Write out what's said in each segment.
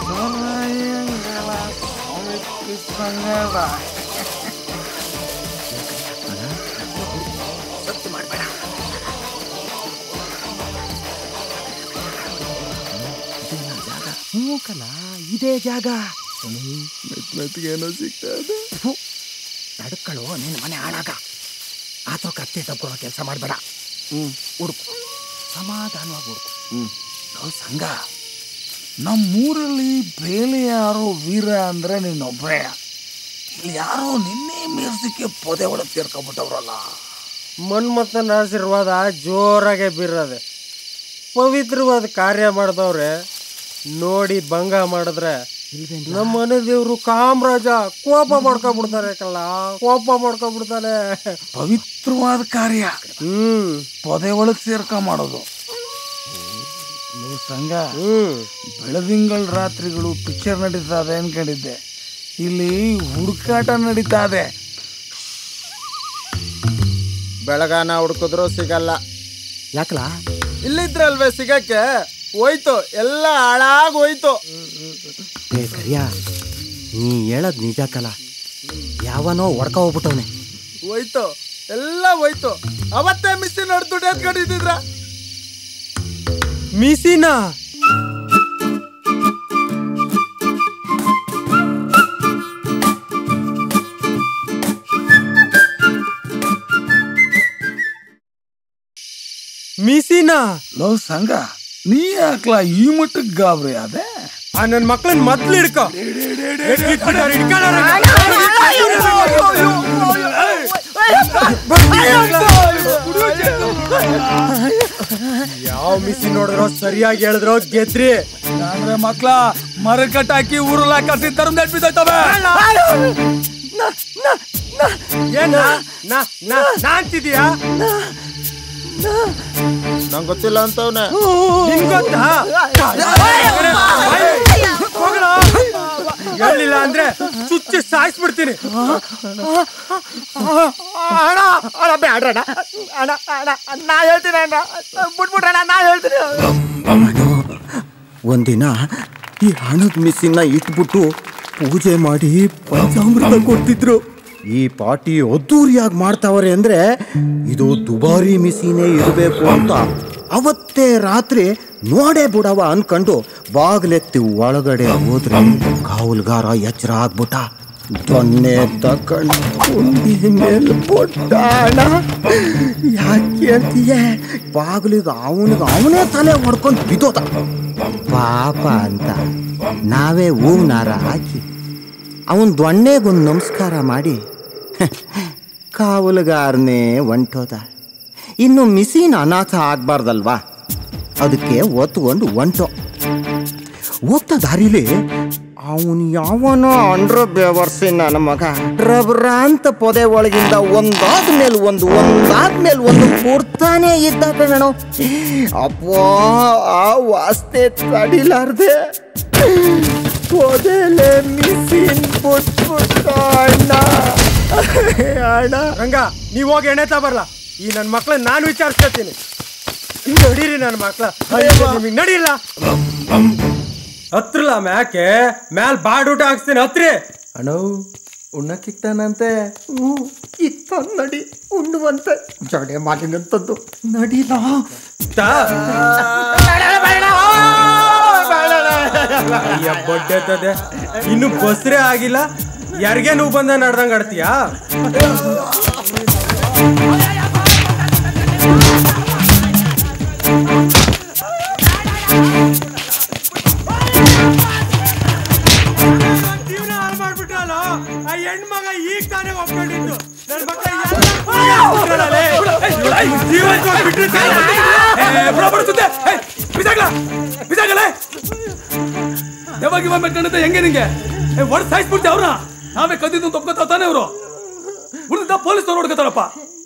ಮೂಕಲ ಇದೇ ಜಾಗ ಮೆತ್ಮೆತ್ಗೇನೋ ಸಿಗ್ತಾ ಇದೆ ನಡ್ಕಳು ನಿನ್ನ ಮನೆ ಹಾಳಾಗ ಆತರ ಕತ್ತಿ ತಗೊಳ್ಳೋ ಕೆಲಸ ಮಾಡಬೇಡ ಹುಡುಕು ಸಮಾಧಾನವಾಗಿ ಹುಡುಕು ನಾವು ಸಂಘ ನಮ್ಮೂರಲ್ಲಿ ಬೇಲೆ ಯಾರೋ ವೀರ ಅಂದ್ರೆ ನೀನೊಬ್ಬರೇ ಇಲ್ಲಿ ಯಾರೋ ನಿನ್ನೆ ಮೀರ್ಸಕ್ಕೆ ಪೊದೆ ಒಳಗೆ ಸೇರ್ಕೊಂಡ್ಬಿಟ್ಟವ್ರಲ್ಲ ಮನ್ಮಥನ ಆಶೀರ್ವಾದ ಜೋರಾಗೆ ಬೀರದೆ ಪವಿತ್ರವಾದ ಕಾರ್ಯ ಮಾಡಿದವ್ರೆ ನೋಡಿ ಭಂಗ ಮಾಡಿದ್ರೆ ನಮ್ಮ ಮನೆ ದೇವ್ರು ಕಾಮರಾಜ ಕೋಪ ಮಾಡ್ಕೊಬಿಡ್ತಾರೆ ಕಲ್ಲ ಕೋಪ ಮಾಡ್ಕೊಬಿಡ್ತಾನೆ ಪವಿತ್ರವಾದ ಕಾರ್ಯ ಹ್ಮ್ ಪೊದೆ ಒಳಗೆ ಸೇರ್ಕ ಮಾಡೋದು ಲೋ ಸಂಘ ಹ್ಮ್ ಬೆಳದಿಂಗಳ ರಾತ್ರಿಗಳು ಪಿಕ್ಚರ್ ನಡೀತಾ ಇದೆ ಅನ್ಕೊಂಡಿದ್ದೆ ಇಲ್ಲಿ ಹುಡುಕಾಟ ನಡೀತಾ ಇದೆ ಬೆಳಗಾನ ಹುಡುಕಿದ್ರು ಸಿಗಲ್ಲ ಯಾಕಲ ಇಲ್ಲಿದ್ರಲ್ವೇ ಸಿಗಕ್ಕೆ ಹೋಯ್ತು ಎಲ್ಲ ಹಾಳಾಗ್ ಹೋಯ್ತು ಏ ಕರಿಯ ನೀ ಹೇಳದ್ ನಿಜ ಕಲ ಯಾವನೋ ಹೊಡ್ಕ ಹೋಗ್ಬಿಟ್ಟವನೆ ಹೋಯ್ತು ಎಲ್ಲ ಹೋಯ್ತು ಅವತ್ತೇ ಮಿಸ್ಸಿ ನೋಡಿ ದುಡ್ಡು ಎತ್ಕೊಂಡಿದ್ರ ಮಿಸಿನ ಮಿಸಿನ ಲೋ ಸಂಘ ನೀ ಯಾಕ್ಲ ಈ ಮಟ್ಟಕ್ಕೆ ಗಾಬರಿ ಅದೇ ಆ ನನ್ ಮಕ್ಳನ್ ಮೊದ್ಲು ಹಿಡ್ಕೊ ಎತ್ತಿಟ್ಬಿಟ್ಟಾರೆ, ಹಿಡ್ಕೊಳ್ಳೋರೆ. ಯಾವ ಮಿಸಿ ನೋಡಿದ್ರೋ ಸರಿಯಾಗಿ ಹೇಳಿದ್ರೋ ಗೆದ್ರಿ ಅಂದ್ರೆ ಮಕ್ಳ ಮರ ಕಟ್ಟಾಕಿ ಊರಲ್ಲ ಕಸಿ ತರಂ ನೆಟ್ ಬಿದ್ದೋಯ್ತವೆ ಏನ ನಾ ನಾ ನಾ ಅಂತಿದೀಯಾ ನಂಗೆ ಗೊತ್ತಿಲ್ಲ ಅಂತವ್ನೆ ನಿನ್ ಗೊತ್ತಾ ಹೋಗಣ ಹೇಳಿಲ್ಲ ಅಂದ್ರೆ ಚುಚ್ಚಿ ಸಾಯಿಸ್ಬಿಡ್ತೀನಿ ಅಣ್ಣ ಅಣ್ಣ ಬೇಡ್ರಣ್ಣ ಅಣ್ಣ ಅಣ್ಣ ನಾ ಹೇಳ್ತೀನಿ ಅಣ್ಣ ಬಿಟ್ಬಿಟ್ರಣ್ಣ ನಾ ಹೇಳ್ತೀನಿ ಒಂದಿನ ಈ ಹಣದ ಮಿಸ್ಸಿನ ಇಟ್ಬಿಟ್ಟು ಪೂಜೆ ಮಾಡಿ ಪಂಚಾಮೃತ ಕೊಡ್ತಿದ್ರು ಈ ಪಾರ್ಟಿ ಅದ್ದೂರಿಯಾಗಿ ಮಾಡ್ತಾವ್ರೆ ಅಂದ್ರೆ ಇದು ದುಬಾರಿ ಮಿಸಿನೇ ಇರಬೇಕು ಅಂತ ಅವತ್ತೇ ರಾತ್ರಿ ನೋಡೇ ಬಿಡವ ಅನ್ಕೊಂಡು ಬಾಗ್ಲೆತ್ತಿ ಒಳಗಡೆ ಹೋದ್ರೆ ಕಾವಲ್ಗಾರ ಎಚ್ಚರ ಆಗ್ಬಿಟ್ಟ ದೊನ್ನೆ ತಕೊಂಡು ಕುಂಡಿ ಮೇಲೆ ಪೊಟ್ಟಾಣ ಯಾಕೆ ಅಂತೀಯ ಬಾಗಿಲಿಗೆ ಅವನಿಗೆ ಅವನೇ ತಲೆ ಹೊಡ್ಕೊಂಡು ಬಿದ್ದೋದ ಪಾಪ ಅಂತ ನಾವೇ ಹೂವಿನಾರ ಹಾಕಿ ಅವನ್ ದೊಣ್ಣೆಗೊಂದು ನಮಸ್ಕಾರ ಮಾಡಿ ಕಾವಲುಗಾರನೇ ಹೊಂಟೋದ ಇನ್ನು ಮಿಸಿನ ಅನಾಥ ಆಗ್ಬಾರ್ದಲ್ವಾ ಅದಕ್ಕೆ ಒತ್ಕೊಂಡು ಹೊಂಟೋ ಹೋಗ್ತಾ ದಾರಿಲಿ ಅವನು ಯಾವನ ಅಂಡ್ರ ಬೇವರ್ಸಿ ನನ್ನ ಮಗ ರಬ್ರ ಅಂತ ಪೊದೆ ಒಳಗಿಂದ ಒಂದಾದ್ಮೇಲೆ ಒಂದು ಒಂದಾದ್ಮೇಲೆ ಒಂದು ಕೂರ್ತಾನೆ ಇದ್ದ ಕಣೋ ಅಪ್ಪೋ ಆ ವಾಸ್ತೆ ತಡಿಲಾರ್ದೆ ಪೊದೆಲೆ ಮಿಸಿನ್ ಬಿಟ್ಬಿಟ್ಟ ಅಣ್ಣ ಅಣ್ಣ ರಂಗ ನೀವ್ ಹೋಗಿ ಎಣ್ಣೆ ಬರ್ಲ ಈ ನನ್ ಮಕ್ಳನ್ನ ನಾನು ವಿಚಾರಿಸ್ಕೊತೀನಿ ನಡೀರಿ ನನ್ನ ಮಕ್ಳ ನಿಮಗೆ ನಡಿಲ್ಲ ಹತ್ರಲ್ಲ ಮ್ಯಾಕೆ ಮ್ಯಾಲ್ ಬಾಡೂಟ ಹಾಕ್ಸ್ತೀನಿ ಹತ್ರಿ ಅಣ್ಣ ಉಣ್ಣಕ್ಕಿಕ್ತಾನಂತೆ ಇತ್ತ ನಡಿ ಉಣ್ಣುವಂತೆ ಜಡೆ ಮಾಲಿನಂತದ್ದು ನಡಿಲ ಅಯ್ಯ ಬಡ್ಡೆತದೆ ಇನ್ನು ಬಸ್ರೇ ಆಗಿಲ್ಲ ಯಾರಿಗೆ ನೀವು ಬಂದ ನಡ್ದಂಗ್ ಆಡ್ತೀಯಾ ಜೀವನ ಹಾಳು ಮಾಡ್ಬಿಟ್ರಲ್ಲ ಆ ಹೆಣ್ಮಗ ಈಗ ತಾನೇ ಒಪ್ಕೊಂಡಿದ್ದು ನನ್ ಮಗ ಜೀವನ ಯಾವಾಗ ಇವಾಗ ಮೆಟ್ಕೊಂಡಂತೆ ಹೆಂಗೆ ನಿಂಗೆ ಒಡ್ ಸಾಯಿಸ್ಬಿಡ್ತಿ ಅವ್ರನ್ನ ನಾವೇ ಕದ್ದಿದ್ದು ತಪ್ಕೋತಾವ ತಾನೇ ಅವರು ಉಳಿದ ಪೊಲೀಸ್ ನೋಡ್ಕೋತಾರಪ್ಪ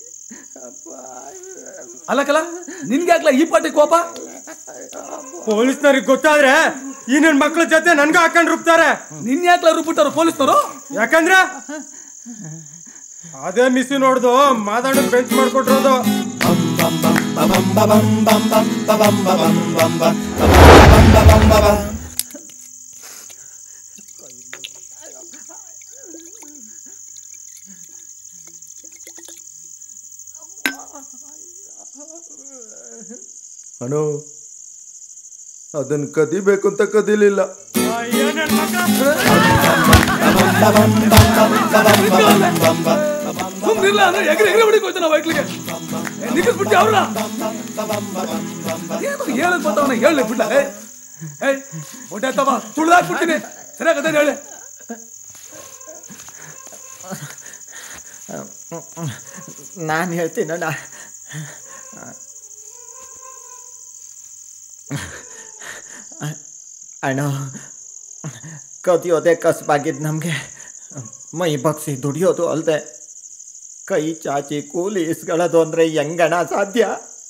ಅಲ್ಲಕಲ್ಲ ನಿನ್ಗೆ ಯಾಕಲ ಈ ಪಾಟಿ ಕೋಪ ಪೊಲೀಸ್ನವ್ರಿಗೆ ಗೊತ್ತಾದ್ರೆ ಈ ನನ್ ಮಕ್ಳ ಜೊತೆ ನನ್ಗ ಹಾಕೊಂಡ್ ರುಬ್ತಾರೆ ನಿನ್ ಯಾಕಲ ರುಬ್ಬಿಟ್ಟಾರ ಪೊಲೀಸ್ನವರು ಯಾಕಂದ್ರೆ ಅದೇ ಮಿಸಿ ನೋಡ್ದು ಮಾತಾಡೋದು ಬೆಂಚ್ ಮಾಡ್ಕೊಟ್ರೋದು ಅನು ಅದನ್ನ ಕದಿಬೇಕು ಅಂತ ಕದಿಲಿಲ್ಲ ಸುಮ್ನಿಲ್ಲ ಅಂದ್ರೆ ಎಗ್ರಿ ಎಗ್ರಿ ಹೊಡಿಕ್ ಹೋಯ್ತಾನ ವೈಕ್ಲಿಗೆ ನಿಗಿಸ್ಬಿಟ್ಟು ಅವ್ರನ್ನ ಏನು ಹೇಳಕ್ ಬಂದವನ ಹೇಳಿ ಬಿಡ್ಲ ಏ ಏಯ್ ಹೊಟ್ಟೆ ತವ ತುಳ್ದಾಕ್ಬಿಡ್ತೀನಿ ಸರಿಯಾಗಿ ಅದೇನು ಹೇಳಿ ನಾನು ಹೇಳ್ತೀನಣ್ಣ ಅಣ್ಣ ಕದಿಯೋದೇ ಕಸಬಾಗಿದ್ದು ನಮಗೆ ಮೈ ಬಗ್ಸಿ ದುಡಿಯೋದು ಅಲ್ಲದೆ ಕೈ ಚಾಚಿ ಕೂಲಿ ಇಸ್ಕೊಳ್ಳೋದು ಅಂದರೆ ಹೆಂಗಣ ಸಾಧ್ಯ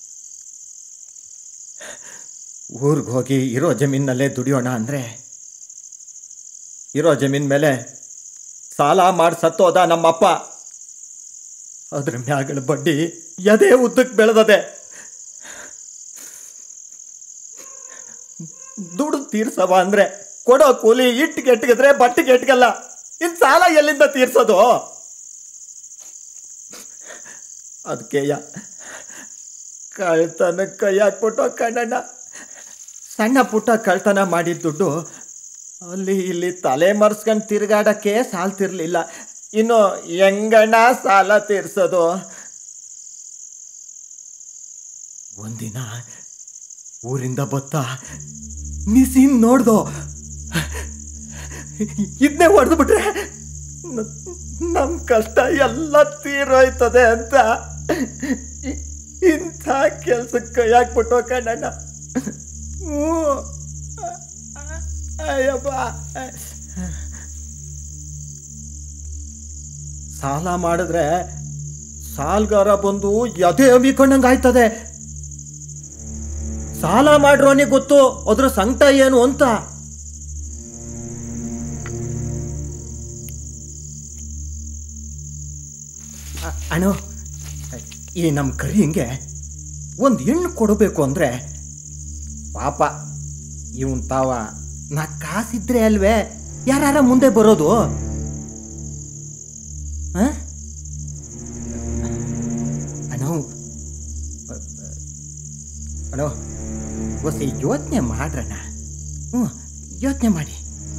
ಊರಿಗೆ ಹೋಗಿ ಇರೋ ಜಮೀನಲ್ಲೇ ದುಡಿಯೋಣ ಅಂದರೆ ಇರೋ ಜಮೀನ್ ಮೇಲೆ ಸಾಲ ಮಾಡಿ ಸತ್ತೋದ ನಮ್ಮಪ್ಪ ಅದ್ರ ಮ್ಯಾಗಳ ಬಡ್ಡಿ ಎದೆ ಉದ್ದಕ್ಕೆ ಬೆಳೆದದೆ ದುಡ್ಡು ತೀರ್ಸವ ಅಂದ್ರೆ ಕೊಡೋ ಕೂಲಿ ಇಟ್ಟಿಗೆ ಎಟ್ಗಿದ್ರೆ ಬಟ್ಟಿಗೆ ಎಟ್ಗಲ್ಲ ಇನ್ ಸಾಲ ಎಲ್ಲಿಂದ ತೀರ್ಸೋದು ಅದಕ್ಕೆಯ ಕಳ್ತನ ಕೈ ಹಾಕ್ಬಿಟ್ಟು ಕಣ್ಣಣ್ಣ ಸಣ್ಣ ಪುಟ್ಟ ಕಳ್ತನ ಮಾಡಿದ ದುಡ್ಡು ಅಲ್ಲಿ ಇಲ್ಲಿ ತಲೆ ಮರ್ಸ್ಕೊಂಡು ತಿರುಗಾಡಕ್ಕೆ ಸಾಲ್ತಿರ್ಲಿಲ್ಲ ಇನ್ನು ಹೆಂಗಣ್ಣ ಸಾಲ ತೀರ್ಸೋದು ಒಂದಿನ ಊರಿಂದ ಬತ್ತ ಮಿಸಿನ್ ನೋಡ್ದೋ ಇದನ್ನೇ ಹೊಡೆದು ಬಿಟ್ರೆ ನಮ್ಮ ಕಷ್ಟ ಎಲ್ಲ ತೀರೋಯ್ತದೆ ಅಂತ ಇ- ಇಂಥ ಕೆಲ್ಸಕ್ಕೆ ಕೈ ಹಾಕ್ಬಿಟ್ಟು ಕಣ್ಣಣ್ಣ ಹ್ಞೂ ಅಯ್ಯಪ್ಪ ಸಾಲ ಮಾಡಿದ್ರೆ ಸಾಲ್ಗಾರ ಬಂದು ಎದೆ ಅಮಿಕೊಂಡಂಗೆ ಆಯ್ತದೆ ಸಾಲ ಮಾಡ್ರೋನಿಗೆ ಗೊತ್ತು ಅದ್ರ ಸಂಕಟ ಏನು ಅಂತ ಅ- ಅಣ್ಣು ಈ ನಮ್ಮ ಕರಿಯಂಗೆ ಒಂದು ಹೆಣ್ಣು ಕೊಡಬೇಕು ಅಂದರೆ ಪಾಪ ಇವನ್ ತಾವ ನಾ ಕಾಸಿದ್ರೆ ಅಲ್ವೇ ಯಾರ ಮುಂದೆ ಬರೋದು ಆ? ಅಣ್ಣೋ ಅಣ್ಣೋ ಹೊಸಿ ಯೋಚನೆ ಮಾಡ್ರಣ್ಣ ಹ್ಞೂ ಯೋಚನೆ ಮಾಡಿ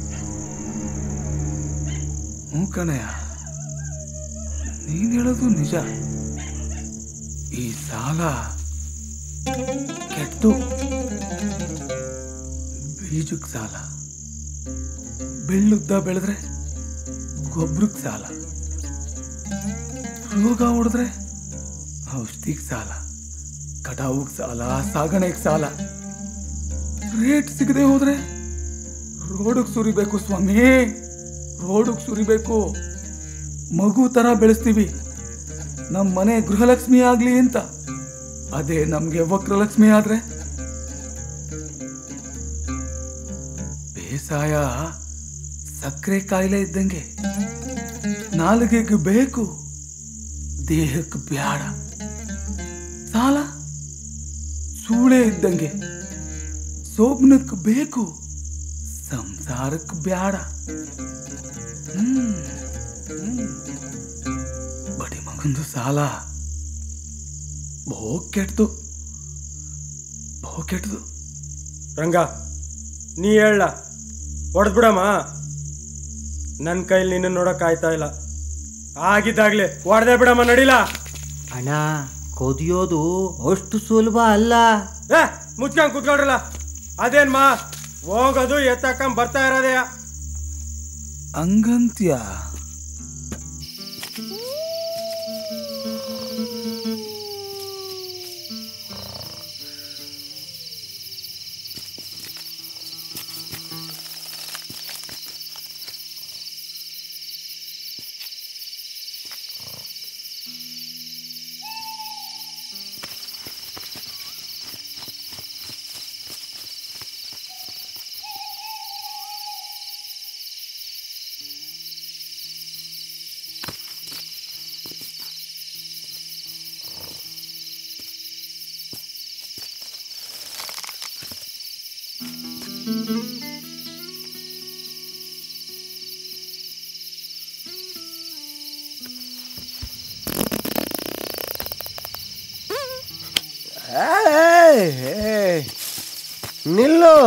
ಹ್ಞೂ ಕಣಯ್ಯ ನೀನ್ ಹೇಳೋದು ನಿಜ ಈ ಸಾಲ ಕೆಟ್ಟು ಬೀಜಕ್ ಸಾಲ ಬೆಳ್ಳುದ್ದ ಬೆಳೆದ್ರೆ ಗೊಬ್ಬರಕ್ಕೆ ಸಾಲ ರೋಗ ಹೊಡೆದ್ರೆ ಔಷಧಿಗೆ ಸಾಲ ಕಟಾವುಗ್ ಸಾಲ ಸಾಗಣೆಗೆ ಸಾಲ ರೇಟ್ ಸಿಗದೆ ಹೋದ್ರೆ ರೋಡಿಗೆ ಸುರಿಬೇಕು ಸ್ವಾಮಿ ರೋಡಿಗೆ ಸುರಿಬೇಕು ಮಗು ತರ ಬೆಳೆಸ್ತೀವಿ ನಮ್ಮ ಮನೆ ಗೃಹಲಕ್ಷ್ಮಿ ಆಗ್ಲಿ ಅಂತ ಅದೇ ನಮ್ಗೆ ವಕ್ರಲಕ್ಷ್ಮಿ ಆದ್ರೆ ಬೇಸಾಯ ಸಕ್ಕರೆ ಕಾಯಿಲೆ ಇದ್ದಂಗೆ ನಾಲಿಗೆಗೆ ಬೇಕು ದೇಹಕ್ಕೆ ಬ್ಯಾಡ ಸಾಲ ಸೂಳೆ ಇದ್ದಂಗೆ ಸೋಬ್ನಕ್ಕೆ ಬೇಕು ಸಂಸಾರಕ್ಕೆ ಬ್ಯಾಡ ಹ್ಮ್ ಹ್ಮ್. ಬಡಿ ಮಗಂದು ಸಾಲ ಬಹು ಕೆಟ್ಟದು ಬಹು ಕೆಟ್ಟದು ರಂಗ ನೀ ಹೇಳ ಹೊಡೆದ್ಬಿಡಮ್ಮ ನನ್ನ ಕೈಲಿ ನಿನ್ನ ನೋಡಕ್ ಆಯ್ತಾ ಇಲ್ಲ ಆಗಿದ್ದಾಗ್ಲಿ ಹೊಡೆದೇ ಬಿಡಮ್ಮ ನಡಿಲ ಅಣ್ಣ ಕೊದಿಯೋದು ಅಷ್ಟು ಸುಲಭ ಅಲ್ಲ ಏ ಮುಚ್ಕೊಂಡ್ ಕೂತ್ಕೊಳ್ರಲ್ಲ ಅದೇನ್ ಮಾ ಹೋಗೋದು ಎತ್ತಕೊಂಡ್ ಬರ್ತಾ ಇರೋದೆಯ ಹಂಗಂತ್ಯ ಏಯ್ ಏಯ್ ನಿಲ್ಲು